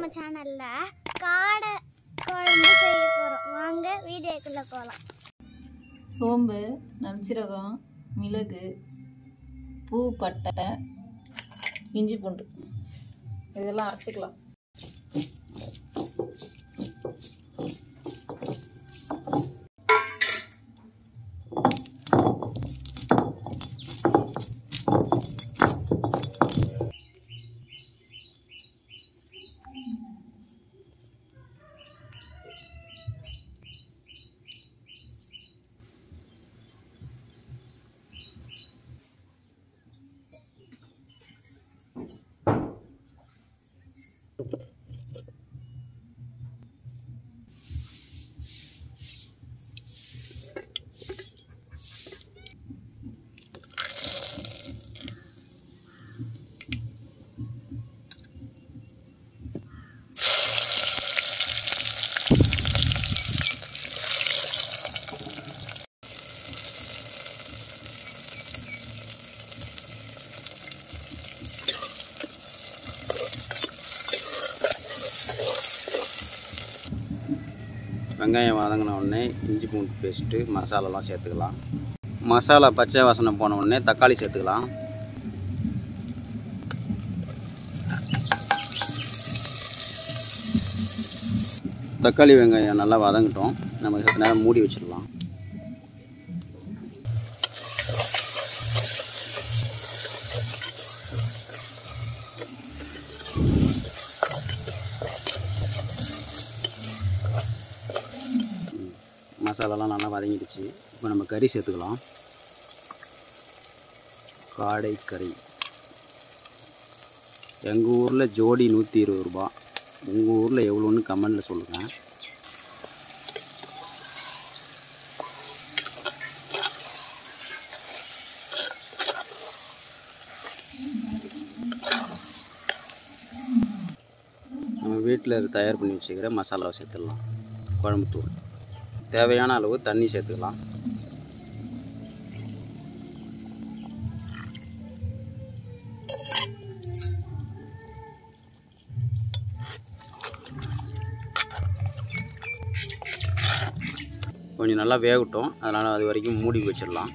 சேனல்ல காடை குழம்பு செய்ய போறோம் வாங்க வீடியோக்குள்ள போகலாம் சோம்பு நல்சீரகம் மிளகு பூ பட்டை இஞ்சி பூண்டு இதெல்லாம் அரைச்சிக்கலாம் வெங்காயம் வதங்கின உடனே இஞ்சி பூண்டு பேஸ்ட்டு மசாலாலாம் சேர்த்துக்கலாம் மசாலா பச்சை வாசனை போன உடனே தக்காளி சேர்த்துக்கலாம் தக்காளி வெங்காயம் நல்லா வதங்கட்டும் நம்ம சற்று நேரம் மூடி வச்சிடலாம் மசாலாலாம் நல்லா வதங்கிடுச்சு இப்போ நம்ம கறி சேர்த்துக்கலாம் காடை கறி எங்கள் ஊரில் ஜோடி நூற்றி இருபது ரூபா உங்கள் ஊரில் எவ்வளோன்னு கமெண்டில் சொல்லுங்கள் நம்ம வீட்டில் தயார் பண்ணி வச்சுக்கிற மசாலாவை சேர்த்துடலாம் குழம்புத்தூள் தேவையான அளவு தண்ணி சேர்த்துக்கலாம் கொஞ்சம் நல்லா வேகட்டும் அதனால் அது வரைக்கும் மூடி வச்சிடலாம்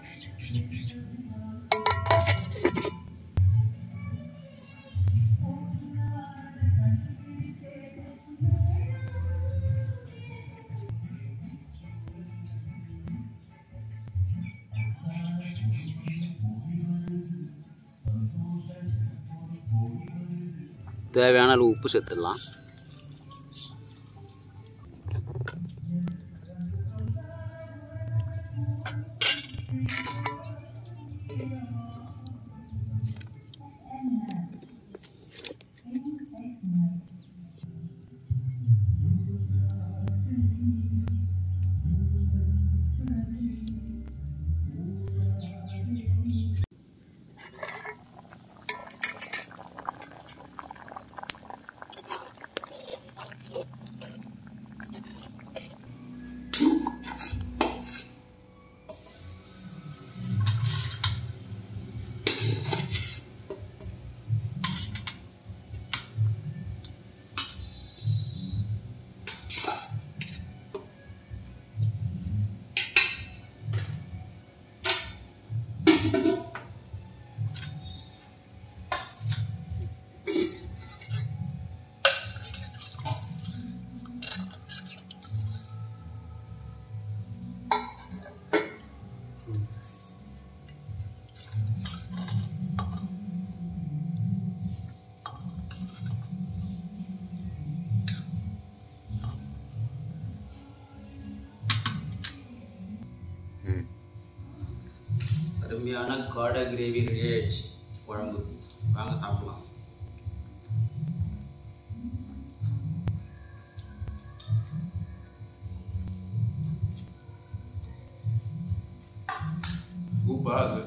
தேவையான அளவு உப்பு சேர்த்துடலாம் அருமையான காடை கிரேவி ரெடி ஆயிடுச்சு குழம்பு வாங்க சாப்பிடலாம் சூப்பராக இருக்கு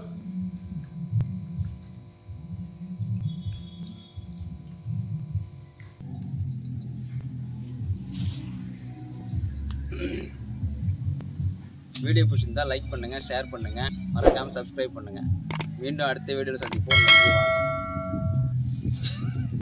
வீடியோ பிடிச்சிருந்தா லைக் பண்ணுங்கள் ஷேர் பண்ணுங்கள் மறக்காமல் சப்ஸ்கிரைப் பண்ணுங்கள் மீண்டும் அடுத்த வீடியோவில் சந்திப்போம் நன்றி வணக்கம்